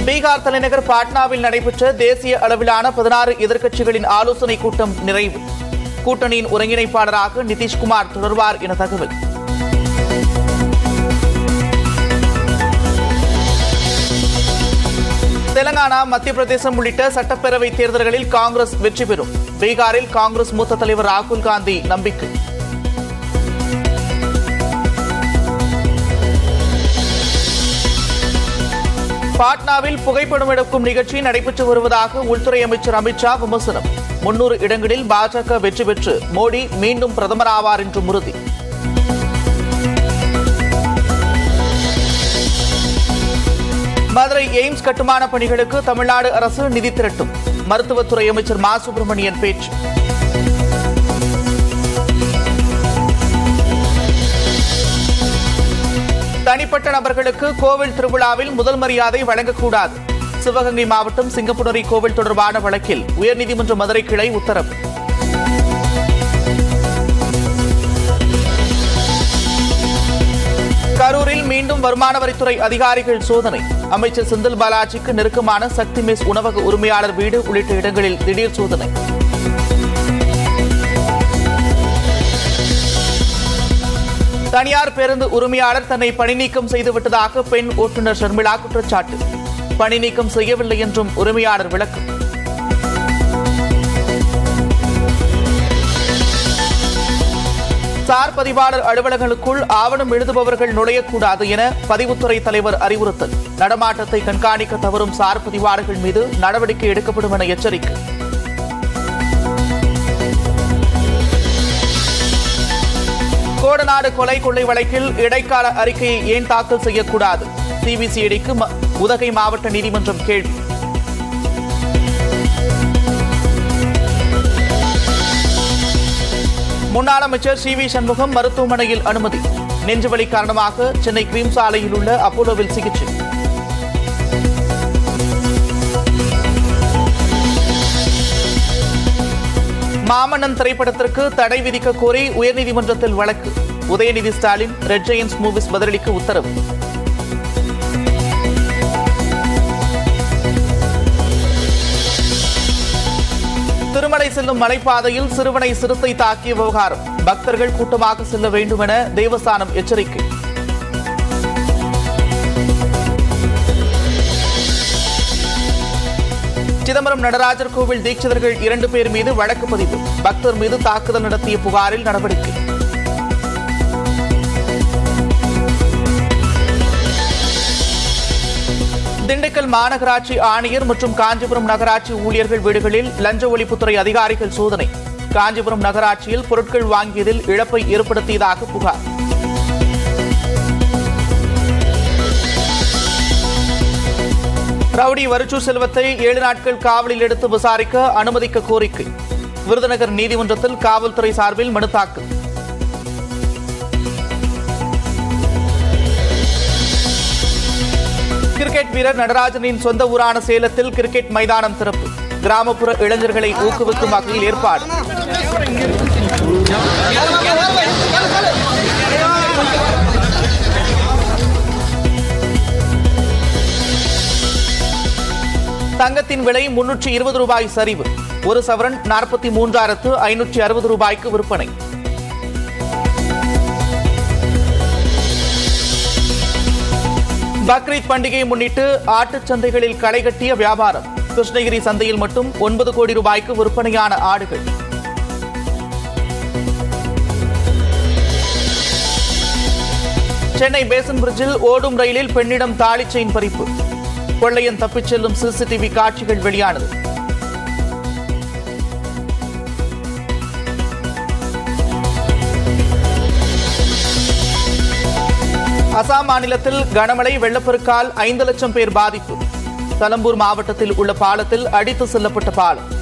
பீகார் தலைநகர் பாட்னாவில் நடைபெற்ற தேசிய அளவிலான பதினாறு எதிர்க்கட்சிகளின் ஆலோசனைக் கூட்டம் நிறைவு கூட்டணியின் ஒருங்கிணைப்பாளராக நிதிஷ்குமார் தொடர்வார் என தகவல் தெலங்கானா மத்திய பிரதேசம் உள்ளிட்ட சட்டப்பேரவை தேர்தல்களில் காங்கிரஸ் வெற்றி பெறும் பீகாரில் காங்கிரஸ் மூத்த தலைவர் ராகுல் காந்தி நம்பிக்கை பாட்னாவில் புகைப்படம் எடுக்கும் நிகழ்ச்சி நடைபெற்று வருவதாக உள்துறை அமைச்சர் அமித்ஷா விமர்சனம் முன்னூறு இடங்களில் பாஜக வெற்றி பெற்று மோடி மீண்டும் பிரதமராவார் என்று உறுதி மதுரை எய்ம்ஸ் கட்டுமான பணிகளுக்கு தமிழ்நாடு அரசு நிதி திரட்டும் மருத்துவத்துறை அமைச்சர் மா சுப்பிரமணியன் பேச்சு தனிப்பட்ட நபர்களுக்கு கோவில் திருவிழாவில் முதல் மரியாதை வழங்கக்கூடாது சிவகங்கை மாவட்டம் சிங்கப்புணரி கோவில் தொடர்பான வழக்கில் உயர்நீதிமன்ற மதுரை கிளை உத்தரவு கரூரில் மீண்டும் வருமான வரித்துறை அதிகாரிகள் சோதனை அமைச்சர் செந்தில் பாலாஜிக்கு நெருக்கமான சக்தி மெஸ் உணவக உரிமையாளர் வீடு உள்ளிட்ட இடங்களில் திடீர் சோதனை தனியார் பேருந்து உரிமையாளர் தன்னை பணிநீக்கம் செய்துவிட்டதாக பெண் ஓட்டுநர் ஷர்மிளா குற்றச்சாட்டு பணிநீக்கம் செய்யவில்லை என்றும் உரிமையாளர் விளக்கம் சார் பதிவாளர் அலுவலகங்களுக்குள் ஆவணம் எழுதுபவர்கள் நுழையக்கூடாது என பதிவுத்துறை தலைவர் அறிவுறுத்தல் நடமாட்டத்தை கண்காணிக்க தவறும் சார் பதிவாளர்கள் மீது நடவடிக்கை எடுக்கப்படும் என எச்சரிக்கை கோடநாடு கொலை கொள்ளை வழக்கில் இடைக்கால அறிக்கையை ஏன் தாக்கல் செய்யக்கூடாது சிபிசிஐடிக்கு உதகை மாவட்ட நீதிமன்றம் கேள்வி முன்னாள் அமைச்சர் சி வி சண்முகம் மருத்துவமனையில் அனுமதி நெஞ்சுவலி காரணமாக சென்னை கிரீம் சாலையில் உள்ள அப்போலோவில் சிகிச்சை மாமன்னன் திரைப்படத்திற்கு தடை விதிக்க கோரி உயர்நீதிமன்றத்தில் வழக்கு Udhayanidhi Stalin Red Giants Movies பதிலளிக்க உத்தரவு திருமலை செல்லும் மலைப்பாதையில் சிறுவனை சிறுத்தை தாக்கிய விவகாரம் பக்தர்கள் கூட்டமாக செல்ல வேண்டும் என தேவஸ்தானம் எச்சரிக்கை சிதம்பரம் நடராஜர் கோவில் தீட்சிதர்கள் இரண்டு பேர் மீது வழக்கு பதிவு பக்தர் மீது தாக்குதல் நடத்திய புகாரில் நடவடிக்கை திண்டுக்கல் மாநகராட்சி ஆணையர் மற்றும் காஞ்சிபுரம் நகராட்சி ஊழியர்கள் வீடுகளில் லஞ்ச ஒழிப்புத்துறை அதிகாரிகள் சோதனை காஞ்சிபுரம் நகராட்சியில் பொருட்கள் வாங்கியதில் இழப்பை ஏற்படுத்தியதாக புகார் ரவுடி வருச்சூர் செல்வத்தை ஏழு நாட்கள் காவலில் எடுத்து விசாரிக்க அனுமதிக்க கோரிக்கை விருதுநகர் நீதிமன்றத்தில் காவல்துறை சார்பில் மனு தாக்கல் கிரிக்கெட் வீரர் நடராஜனின் சொந்த ஊரான சேலத்தில் கிரிக்கெட் மைதானம் திறப்பு கிராமப்புற இளைஞர்களை ஊக்குவிக்கும் வகையில் ஏற்பாடு தங்கத்தின் விலை முன்னூற்றி இருபது ரூபாய் சரிவு ஒரு சவரன் நாற்பத்தி மூன்றாயிரத்து ஐநூற்றி அறுபது ரூபாய்க்கு விற்பனை பக்ரீத் பண்டிகையை முன்னிட்டு ஆட்டுச் சந்தைகளில் களை கட்டிய வியாபாரம் கிருஷ்ணகிரி சந்தையில் மட்டும் ஒன்பது கோடி ரூபாய்க்கு விற்பனையான ஆடுகள் சென்னை பேசன் பிரிட்ஜில் ஓடும் ரயிலில் பெண்ணிடம் தாலி செயின் பறிப்பு கொள்ளையன் தப்பிச் செல்லும் சிசிடிவி காட்சிகள் வெளியானது அசாம் மாநிலத்தில் கனமழை வெள்ளப்பெருக்கால் ஐந்து லட்சம் பேர் பாதிப்பு தலம்பூர் மாவட்டத்தில் உள்ள பாலத்தில் அடித்து செல்லப்பட்ட பாலம்